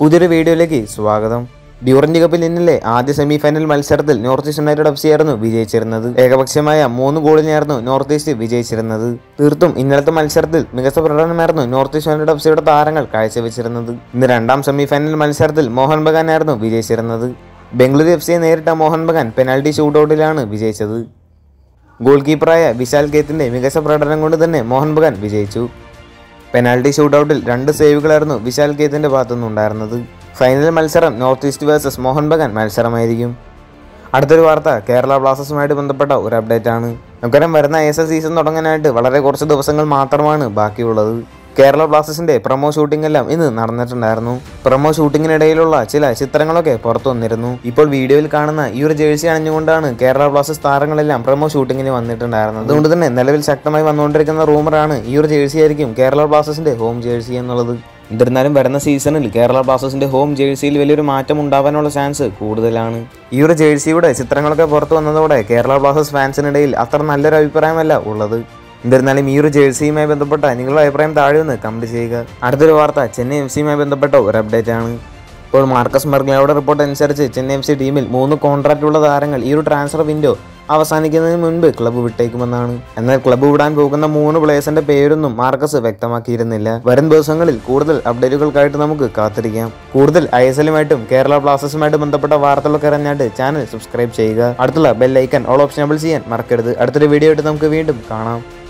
പുതിയൊരു വീഡിയോയിലേക്ക് സ്വാഗതം ഡ്യൂറന്റ് കപ്പിൽ ഇന്നലെ ആദ്യ സെമി ഫൈനൽ മത്സരത്തിൽ North East United F C ആയിരുന്നു വിജയിച്ചിരുന്നത് ഏകപക്ഷീയമായ മൂന്ന് ഗോളിനായിരുന്നു നോർത്ത് ഈസ്റ്റ് വിജയിച്ചിരുന്നത് തീർത്തും ഇന്നലത്തെ മത്സരത്തിൽ മികച്ച പ്രകടനമായിരുന്നു നോർത്ത് ഈസ്റ്റ് യുണൈറ്റഡ് എഫ് സിയുടെ താരങ്ങൾ കാഴ്ചവെച്ചിരുന്നത് ഇന്ന് രണ്ടാം സെമി ഫൈനൽ മത്സരത്തിൽ മോഹൻ ബഗാനായിരുന്നു വിജയിച്ചിരുന്നത് ബംഗളൂരു എഫ് സിയെ നേരിട്ട മോഹൻ ബഗാൻ പെനാൽറ്റി ഷൂട്ടൗട്ടിലാണ് വിജയിച്ചത് ഗോൾ കീപ്പറായ വിശാൽ കേത്തിന്റെ മികച്ച പ്രകടനം കൊണ്ട് തന്നെ മോഹൻ ബഗാൻ വിജയിച്ചു പെനാൽറ്റി ഷൂട്ടൗട്ടിൽ രണ്ട് സേവുകളായിരുന്നു വിശാൽ കേത്തിന്റെ ഭാഗത്തുനിന്നുണ്ടായിരുന്നത് ഫൈനൽ മത്സരം North East versus Mohan Bagan മത്സരമായിരിക്കും അടുത്തൊരു വാർത്ത കേരള ബ്ലാസ്റ്റേഴ്സുമായിട്ട് ബന്ധപ്പെട്ട ഒരു അപ്ഡേറ്റ് ആണ് നമുക്കറിയാം വരുന്ന ഐ എസ് എൽ സീസൺ തുടങ്ങാനായിട്ട് വളരെ കുറച്ച് ദിവസങ്ങൾ മാത്രമാണ് ബാക്കിയുള്ളത് കേരള ബ്ലാസ്റ്റേഴ്സിന്റെ പ്രൊമോ ഷൂട്ടിംഗ് എല്ലാം ഇന്ന് നടന്നിട്ടുണ്ടായിരുന്നു പ്രൊമോ ഷൂട്ടിങ്ങിനിടയിലുള്ള ചില ചിത്രങ്ങളൊക്കെ പുറത്തു വന്നിരുന്നു ഇപ്പോൾ വീഡിയോയിൽ കാണുന്ന ഈ ഒരു ജേഴ്സി അണിഞ്ഞുകൊണ്ടാണ് കേരള ബ്ലാസ്റ്റേഴ്സ് താരങ്ങളെല്ലാം പ്രൊമോ ഷൂട്ടിങ്ങിന് വന്നിട്ടുണ്ടായിരുന്നത് അതുകൊണ്ട് തന്നെ നിലവിൽ ശക്തമായി വന്നുകൊണ്ടിരിക്കുന്ന റൂമറാണ് ഈ ഒരു ജേഴ്സി ആയിരിക്കും കേരള ബ്ലാസ്റ്റേഴ്സിന്റെ ഹോം ജേഴ്സി എന്നുള്ളത് എന്നിരുന്നാലും വരുന്ന സീസണിൽ കേരള ബ്ലാസ്റ്റേഴ്സിന്റെ ഹോം ജേഴ്സിയിൽ വലിയൊരു മാറ്റം ഉണ്ടാവാനുള്ള ചാൻസ് കൂടുതലാണ് ഈ ഒരു ജേഴ്സിയുടെ ചിത്രങ്ങളൊക്കെ പുറത്തു വന്നതോടെ കേരള ബ്ലാസ്റ്റേഴ്സ് ഫാൻസിനിടയിൽ അത്ര നല്ലൊരു അഭിപ്രായമല്ല ഉള്ളത് എന്നിരുന്നാലും ഈ ഒരു ജേഴ്സിയുമായി ബന്ധപ്പെട്ട നിങ്ങളുടെ അഭിപ്രായം താഴെ ഒന്ന് കമന്റ് ചെയ്യുക അടുത്തൊരു വാർത്ത ചെന്നൈ എഫ് സിയുമായി ബന്ധപ്പെട്ട ഒരു അപ്ഡേറ്റ് ആണ് ഇപ്പോൾ മാർക്കസ് മെർഗ്ലയുടെ റിപ്പോർട്ട് അനുസരിച്ച് ചെന്നൈ എഫ് സി ടീമിൽ മൂന്ന് കോൺട്രാക്റ്റ് ഉള്ള താരങ്ങൾ ഈ ഒരു ട്രാൻസ്ഫർ വിൻഡോ അവസാനിക്കുന്നതിന് മുൻപ് ക്ലബ്ബ് വിട്ടേക്കുമെന്നാണ് എന്നാൽ ക്ലബ്ബ് വിടാൻ പോകുന്ന മൂന്ന് പ്ലേയേഴ്സിന്റെ പേരൊന്നും മാർക്കസ് വ്യക്തമാക്കിയിരുന്നില്ല വരും ദിവസങ്ങളിൽ കൂടുതൽ അപ്ഡേറ്റുകൾക്കായിട്ട് നമുക്ക് കാത്തിരിക്കാം കൂടുതൽ ഐ എസ് എല്ലുമായിട്ടും കേരള ബ്ലാസ്റ്റേഴ്സുമായിട്ട് ബന്ധപ്പെട്ട വാർത്തകളൊക്കെ അറിഞ്ഞായിട്ട് ചാനൽ സബ്സ്ക്രൈബ് ചെയ്യുക അടുത്തുള്ള bell icon all option able ചെയ്യാൻ മറക്കരുത് അടുത്തൊരു വീഡിയോ ആയിട്ട് നമുക്ക് വീണ്ടും കാണാം